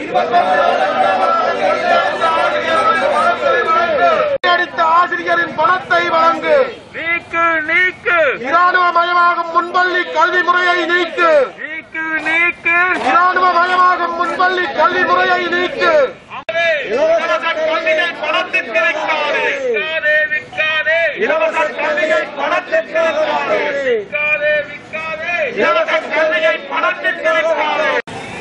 அடித்த ஆசிரியரின் பணத்தை வழங்கு நீக்கு நீக்கு இராணுவ மயமாகும் முன்பள்ளி கல்வி முறையை நீக்கு நீக்கு நீக்கு இராணுவ மயமாகும் முன்பள்ளி கல்வி முறையை நீக்கு இலவச கல்வியை பணத்திற்கு விற்காதே விற்காதே விற்காதே இலவச கல்வியை பணத்திற்கு விற்காதே விற்காதே விற்காதே இலவச கல்வியை பணத்திற்கு விற்காதே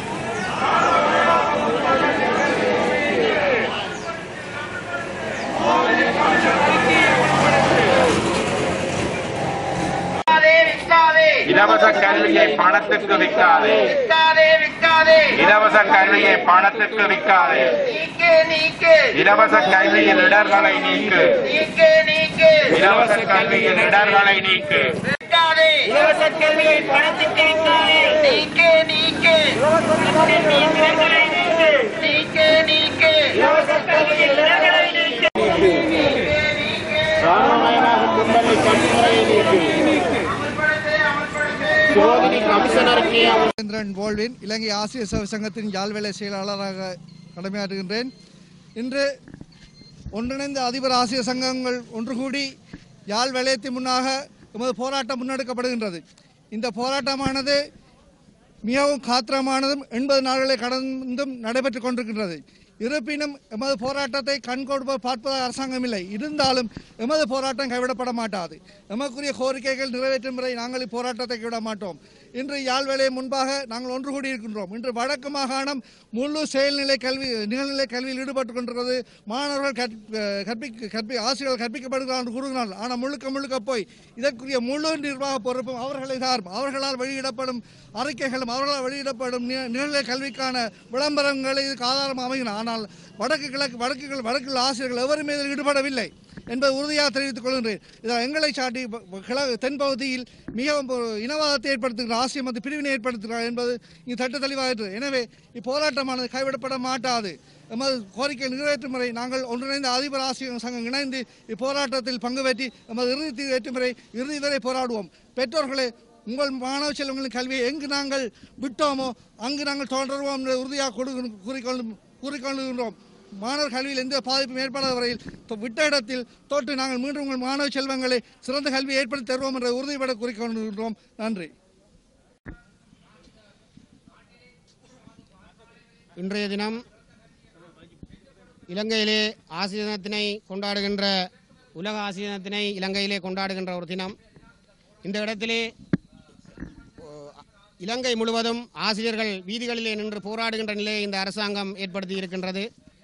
இலவச கல்வியை பணத்துக்கு விற்காதே இலவச கல்வியை பணத்துக்கு விற்காதே இலவச கல்வியின் இடர்களை நீக்கு இலவச கல்வியின் இடர்களை நீக்கு இலவச கல்வியை பணத்திற்கு விற்காதே நீக்கு நீக்கு நீக்கு இலவச கல்வியை இடர்களை நீக்கு ராஜேந்திரன் போல்வின் இலங்கை ஆசிரியர் சேவை சங்கத்தின் யாழ்வேலை செயலாளராக கடமையாற்றுகின்றேன் இன்று ஒன்றிணைந்த அதிபர் ஆசிரியர் சங்கங்கள் ஒன்று கூடி யாழ் வலயத்தின் முன்னாக எமது போராட்டம் முன்னெடுக்கப்படுகின்றது இந்த போராட்டமானது மிகவும் காத்திரமானதும் எண்பது நாட்களை கடந்தும் நடைபெற்றுக் கொண்டிருக்கின்றது இருப்பினும் எமது போராட்டத்தை கண்கொடுப்ப பார்ப்பதாக அரசாங்கம் இல்லை இருந்தாலும் எமது போராட்டம் கைவிடப்பட மாட்டாது எமக்குரிய கோரிக்கைகள் நிறைவேற்றும் வரை நாங்கள் இப்போராட்டத்தை கைவிட மாட்டோம் இன்று யாழ் வேலையை முன்பாக நாங்கள் ஒன்று கூடி இருக்கின்றோம் இன்று வடக்கு மாகாணம் முழு செயல்நிலை கல்வி நிகழ்நிலை கல்வியில் ஈடுபட்டுக் கொண்டிருக்கிறது மாணவர்கள் கற்ப- கற்பிக்க கற்பி ஆசிரியர்கள் கற்பிக்கப்படுகிறார்கள் என்று கூறுகிறார்கள் ஆனால் முழுக்க முழுக்க போய் இதற்குரிய முழு நிர்வாக பொறுப்பும் அவர்களை சார்பும் அவர்களால் வெளியிடப்படும் அறிக்கைகளும் அவர்களால் வெளியிடப்படும் நி- நிகழ்நிலை கல்விக்கான விளம்பரங்களை இதுக்கு ஆதாரம் அமைகின்றன ஆனால் வடக்கு கிழக்கு வடக்கு கிழக்கு வடக்கு ஆசிரியர்கள் எவரும் இதில் ஈடுபடவில்லை என்பது உறுதியாக தெரிவித்துக் கொள்கின்றேன் இதில் எங்களை சாட்டி ப- ப- கிழ- தென்பகுதியில் மிகவும் ஒரு இனவாதத்தை ஏற்படுத்துகிற ஆசிய மத பிரிவினை ஏற்படுத்துகிறார் என்பது இங்கு தட்டு தெளிவாயிற்று எனவே இப்போராட்டமானது கைவிடப்பட மாட்டாது எமது கோரிக்கை நிறைவேற்றும் வரை நாங்கள் ஒன்றிணைந்த அதிபர் ஆசிரியர் சங்கம் இணைந்து இப்போராட்டத்தில் பங்கு பெற்றி எமது இறுதி தீர்வு எட்டும் வரை இறுதி வரை போராடுவோம் பெற்றோர்களே உங்கள் மாணவ செல்வங்களின் கல்வியை எங்கு நாங்கள் விட்டோமோ அங்கு நாங்கள் தொடருவோம் என்று உறுதியாக கொடு கூறிக்கொண்டு கூறிக்கொள்கின்றோம் மாணவர் கல்வியில் எந்த பாதிப்பும் ஏற்படாத வரையில் தொ- விட்ட இடத்தில் தொட்டு நாங்கள் மீண்டும் உங்கள் மாணவ செல்வங்களை சிறந்த கல்வியை ஏற்படுத்தி தருவோம் என்ற உறுதிப்பட கூறிக்கொள்கின்றோம் நன்றி இன்றைய தினம் இலங்கையிலே ஆசிரியர் தினத்தினை கொண்டாடுகின்ற உலக ஆசிரியர் தினத்தினை இலங்கையிலே கொண்டாடுகின்ற ஒரு தினம் இந்த இடத்திலே ஓ, இலங்கை முழுவதும் ஆசிரியர்கள் வீதிகளிலே நின்று போராடுகின்ற நிலையை இந்த அரசாங்கம் ஏற்படுத்தி இருக்கின்றது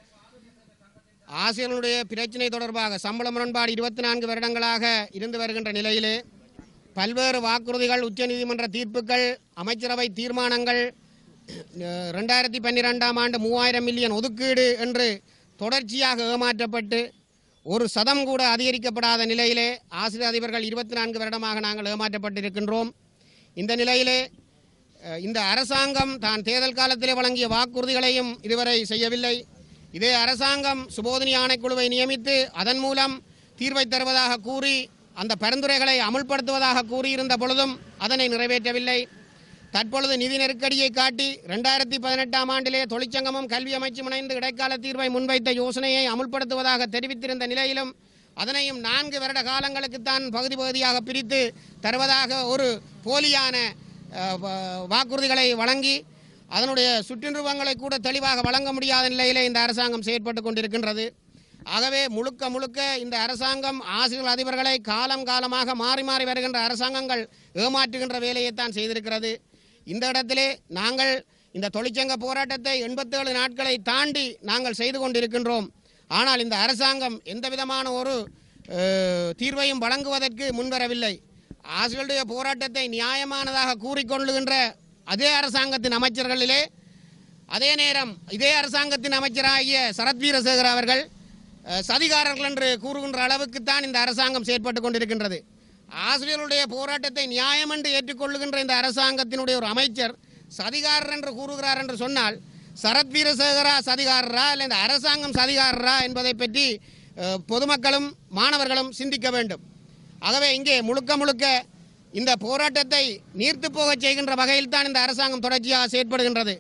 ஆசிரியர்களுடைய பிரச்சினை தொடர்பாக சம்பள முரண்பாடு இருபத்தி நான்கு வருடங்களாக இருந்து வருகின்ற நிலையிலே பல்வேறு வாக்குறுதிகள் உச்சநீதிமன்ற தீர்ப்புகள் அமைச்சரவை தீர்மானங்கள் அஹ், ரெண்டாயிரத்தி பன்னிரெண்டாம் ஆண்டு மூவாயிரம் மில்லியன் ஒதுக்கீடு என்று தொடர்ச்சியாக ஏமாற்றப்பட்டு ஒரு சதம் கூட அதிகரிக்கப்படாத நிலையிலே ஆசிரியர் அதிபர்கள் இருபத்தி நான்கு வருடமாக நாங்கள் ஏமாற்றப்பட்டிருக்கின்றோம் இந்த நிலையிலே அஹ், இந்த அரசாங்கம் தான் தேர்தல் காலத்திலே வழங்கிய வாக்குறுதிகளையும் இதுவரை செய்யவில்லை இதே அரசாங்கம் சுபோதினி ஆணைக்குழுவை நியமித்து அதன் மூலம் தீர்வை தருவதாக கூறி அந்த பரிந்துரைகளை அமுல்படுத்துவதாக கூறியிருந்த பொழுதும் அதனை நிறைவேற்றவில்லை தற்பொழுது நிதி நெருக்கடியை காட்டி ரெண்டாயிரத்தி பதினெட்டாம் ஆண்டிலே தொழிற்சங்கமும் கல்வி அமைச்சும் இணைந்து இடைக்கால தீர்வை முன்வைத்த யோசனையை அமுல்படுத்துவதாக தெரிவித்திருந்த நிலையிலும் அதனையும் நான்கு வருட காலங்களுக்குத்தான் பகுதி பகுதியாக பிரித்து தருவதாக ஒரு போலியான அஹ், வா- வாக்குறுதிகளை வழங்கி அதனுடைய சுற்றுருவங்களை கூட தெளிவாக வழங்க முடியாத நிலையிலே இந்த அரசாங்கம் செயற்பட்டு கொண்டிருக்கின்றது ஆகவே முழுக்க முழுக்க இந்த அரசாங்கம் ஆசிரியர் அதிபர்களை காலம் காலமாக மாறி மாறி வருகின்ற அரசாங்கங்கள் ஏமாற்றுகின்ற வேலையைத்தான் செய்திருக்கிறது இந்த இடத்திலே நாங்கள் இந்த தொழிற்சங்க போராட்டத்தை எண்பத்தேழு நாட்களை தாண்டி நாங்கள் செய்து கொண்டிருக்கின்றோம் ஆனால் இந்த அரசாங்கம் எந்த விதமான ஒரு அஹ், தீர்வையும் வழங்குவதற்கு முன்வரவில்லை ஆசிரியருடைய போராட்டத்தை நியாயமானதாக கூறிக்கொள்ளுகின்ற அதே அரசாங்கத்தின் அமைச்சர்களிலே அதே நேரம் இதே அரசாங்கத்தின் அமைச்சராகிய சரத் வீரசேகர் அவர்கள் அஹ், சதிகாரர்கள் என்று கூறுகின்ற அளவுக்குத்தான் இந்த அரசாங்கம் செயற்பட்டு கொண்டிருக்கின்றது ஆசிரியர்களுடைய போராட்டத்தை நியாயம் என்று ஏற்றுக்கொள்ளுகின்ற இந்த அரசாங்கத்தினுடைய ஒரு அமைச்சர் சதிகாரர் என்று கூறுகிறார் என்று சொன்னால் சரத் வீரசேகரா சதிகாரரா இல்லை இந்த அரசாங்கம் சதிகாரரா என்பதை பற்றி அஹ், பொதுமக்களும் மாணவர்களும் சிந்திக்க வேண்டும் ஆகவே இங்கே முழுக்க முழுக்க இந்த போராட்டத்தை நீர்த்து போகச் செய்கின்ற வகையில் தான் இந்த அரசாங்கம் தொடர்ச்சியாக செயற்படுகின்றது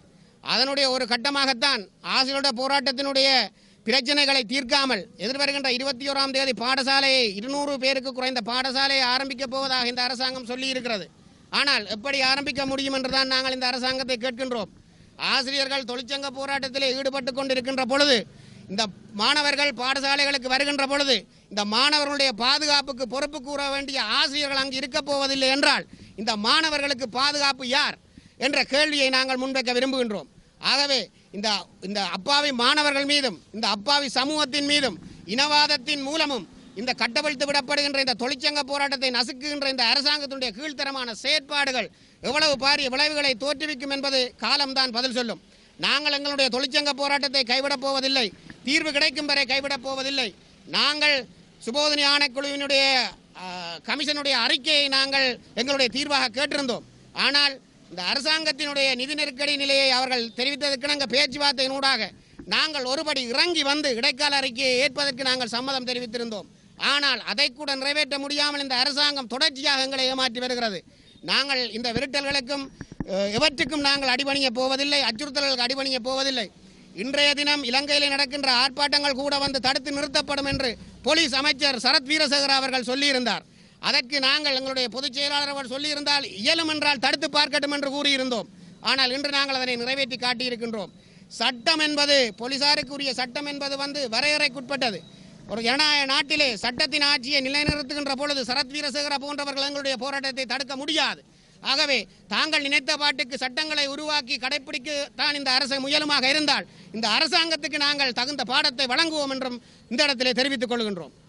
அதனுடைய ஒரு கட்டமாகத்தான் ஆசிரியருடைய போராட்டத்தினுடைய பிரச்சனைகளை தீர்க்காமல் எதிர்வருகின்ற இருபத்தி ஓராம் தேதி பாடசாலையை இருநூறு பேருக்கு குறைந்த பாடசாலையை ஆரம்பிக்கப் போவதாக இந்த அரசாங்கம் சொல்லி இருக்கிறது ஆனால் எப்படி ஆரம்பிக்க முடியும் என்றுதான் நாங்கள் இந்த அரசாங்கத்தை கேட்கின்றோம் ஆசிரியர்கள் தொழிற்சங்க போராட்டத்திலே ஈடுபட்டு கொண்டிருக்கின்ற பொழுது இந்த மாணவர்கள் பாடசாலைகளுக்கு வருகின்ற பொழுது இந்த மாணவர்களுடைய பாதுகாப்புக்கு பொறுப்பு கூற வேண்டிய ஆசிரியர்கள் அங்கு இருக்க போவதில்லை என்றால் இந்த மாணவர்களுக்கு பாதுகாப்பு யார் என்ற கேள்வியை நாங்கள் முன்வைக்க விரும்புகின்றோம் ஆகவே இந்த இந்த அப்பாவி மாணவர்கள் மீதும் இந்த அப்பாவி சமூகத்தின் மீதும் இனவாதத்தின் மூலமும் இந்த கட்டவிழ்த்து விடப்படுகின்ற இந்த தொழிற்சங்க போராட்டத்தை நசுக்குகின்ற இந்த அரசாங்கத்தினுடைய கீழ்த்தரமான செயற்பாடுகள் எவ்வளவு பாரிய விளைவுகளை தோற்றுவிக்கும் என்பது காலம்தான் பதில் சொல்லும் நாங்கள் எங்களுடைய தொழிற்சங்க போராட்டத்தை கைவிடப் போவதில்லை தீர்வு கிடைக்கும் வரை கைவிடப் போவதில்லை நாங்கள் சுபோதனி ஆணைக்குழுவினுடைய ஆ, கமிஷனுடைய அறிக்கையை நாங்கள் எங்களுடைய தீர்வாக கேட்டிருந்தோம் ஆனால் இந்த அரசாங்கத்தினுடைய நிதி நெருக்கடி நிலையை அவர்கள் தெரிவித்ததற்கு நாங்கள் பேச்சுவார்த்தையினூடாக நாங்கள் ஒருபடி இறங்கி வந்து இடைக்கால அறிக்கையை ஏற்பதற்கு நாங்கள் சம்மதம் தெரிவித்திருந்தோம் ஆனால் அதை கூட நிறைவேற்ற முடியாமல் இந்த அரசாங்கம் தொடர்ச்சியாக எங்களை ஏமாற்றி வருகிறது நாங்கள் இந்த விரட்டல்களுக்கும் அஹ், எவற்றுக்கும் நாங்கள் அடிபணிய போவதில்லை அச்சுறுத்தல்களுக்கு அடிபணிய போவதில்லை இன்றைய தினம் இலங்கையில் நடக்கின்ற ஆர்ப்பாட்டங்கள் கூட வந்து தடுத்து நிறுத்தப்படும் என்று போலீஸ் அமைச்சர் சரத் வீரசேகர அவர்கள் சொல்லியிருந்தார் அதற்கு நாங்கள் எங்களுடைய பொதுச் செயலாளர் அவர் சொல்லியிருந்தால் இயலும் என்றால் தடுத்து பார்க்கட்டும் என்று கூறியிருந்தோம் ஆனால் இன்று நாங்கள் அதனை நிறைவேற்றி காட்டியிருக்கின்றோம் சட்டம் என்பது போலீசாருக்குரிய சட்டம் என்பது வந்து வரையறைக்குட்பட்டது ஒரு ஜனநாயக நாட்டிலே சட்டத்தின் ஆட்சியை நிலைநிறுத்துகின்ற பொழுது சரத் வீரசேகர போன்றவர்கள் எங்களுடைய போராட்டத்தை தடுக்க முடியாது ஆகவே தாங்கள் நினைத்த பாட்டுக்கு சட்டங்களை உருவாக்கி கடைப்பிடிக்க தான் இந்த அரசு முயலுமாக இருந்தால் இந்த அரசாங்கத்துக்கு நாங்கள் தகுந்த பாடத்தை வழங்குவோம் என்றும் இந்த இடத்திலே தெரிவித்துக் கொள்கின்றோம்